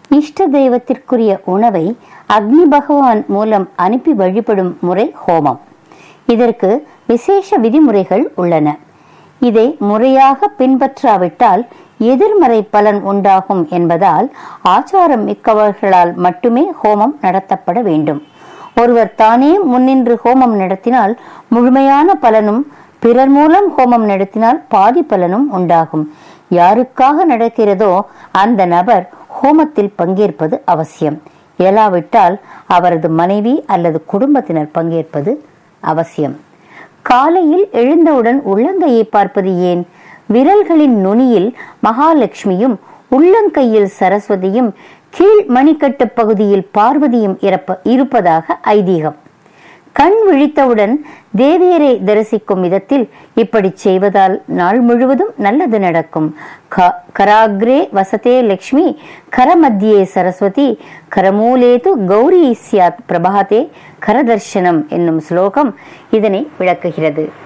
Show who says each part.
Speaker 1: இஷ்ட தெய்வத்திற்குரிய உணவை அக்னி பகவான் மூலம் அனுப்பி வழிபடும் முறை ஹோமம் இதற்கு விசேஷ விதிமுறைகள் உள்ளன இதை முறையாக பின்பற்றாவிட்டால் எதிர்மறை பலன் உண்டாகும் என்பதால் ஆச்சாரம் மிக்கவர்களால் மட்டுமே ஹோமம் நடத்தப்பட வேண்டும் ஒருவர் தானே முன்னின்று ஹோமம் நடத்தினால் முழுமையான பலனும் பிறர் மூலம் ஹோமம் நடத்தினால் பாதி பலனும் உண்டாகும் யாருக்காக நடக்கிறதோ அந்த நபர் ஹோமத்தில் பங்கேற்பது அவசியம் இயலாவிட்டால் அவரது மனைவி அல்லது குடும்பத்தினர் பங்கேற்பது அவசியம் காலையில் எழுந்தவுடன் உள்ளங்கையை பார்ப்பது ஏன் விரல்களின் நுனியில் மகாலட்சுமியும் உள்ளங்கையில் சரஸ்வதியும் கீழ் மணிக்கட்டு பகுதியில் பார்வதியும் இறப்ப இருப்பதாக ஐதீகம் கண் விழித்தவுடன் தேவியரை தரிசிக்கும் விதத்தில் இப்படி செய்வதால் நாள் முழுவதும் நல்லது நடக்கும் க- கராக்ரே வசதே லக்ஷ்மி கரமத்தியே சரஸ்வதி கரமூலேது கௌரி சியாத் பிரபாதே கரதர்ஷனம் என்னும் ஸ்லோகம் இதனை விளக்குகிறது